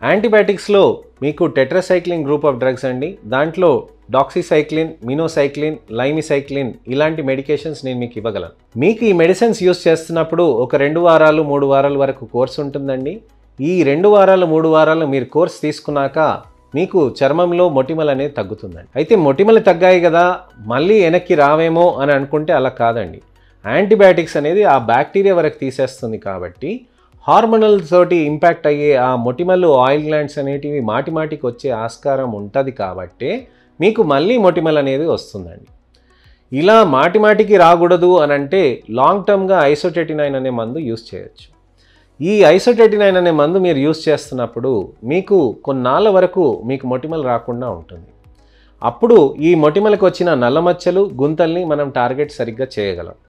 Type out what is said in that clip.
యాంటీబయాటిక్స్లో మీకు tetracycline group of drugs అండి దాంట్లో డాక్సిసైక్లిన్ మినోసైక్లిన్ లైమిసైక్లిన్ ఇలాంటి మెడికేషన్స్ నేను మీకు ఇవ్వగలను మీకు ఈ మెడిసిన్స్ యూస్ చేస్తున్నప్పుడు ఒక రెండు వారాలు మూడు వారాల వరకు కోర్స్ ఉంటుందండి ఈ రెండు వారాలు మూడు వారాలు మీరు కోర్స్ తీసుకున్నాక మీకు చర్మంలో మొటిమలు అనేది తగ్గుతుందండి అయితే మొటిమలు తగ్గాయి కదా మళ్ళీ వెనక్కి రావేమో అని అనుకుంటే అలా కాదండి యాంటీబయాటిక్స్ అనేది ఆ బ్యాక్టీరియా వరకు తీసేస్తుంది కాబట్టి హార్మోనల్ తోటి ఇంపాక్ట్ అయ్యే ఆ మొటిమలు ఆయిల్ గ్లాండ్స్ అనేటివి మాటి మాటికి వచ్చే ఆస్కారం ఉంటుంది కాబట్టి మీకు మళ్ళీ మొటిమలు అనేది వస్తుందండి ఇలా మాటి మాటికి రాకూడదు అని అంటే లాంగ్ టర్మ్గా ఐసోటెటినైన్ అనే మందు యూస్ చేయొచ్చు ఈ ఐసోటెటినైన్ అనే మందు మీరు యూస్ చేస్తున్నప్పుడు మీకు కొన్నాళ్ళ వరకు మీకు మొటిమలు రాకుండా ఉంటుంది అప్పుడు ఈ మొటిమలకు వచ్చిన నల్లమచ్చలు గుంతల్ని మనం టార్గెట్ సరిగ్గా చేయగలం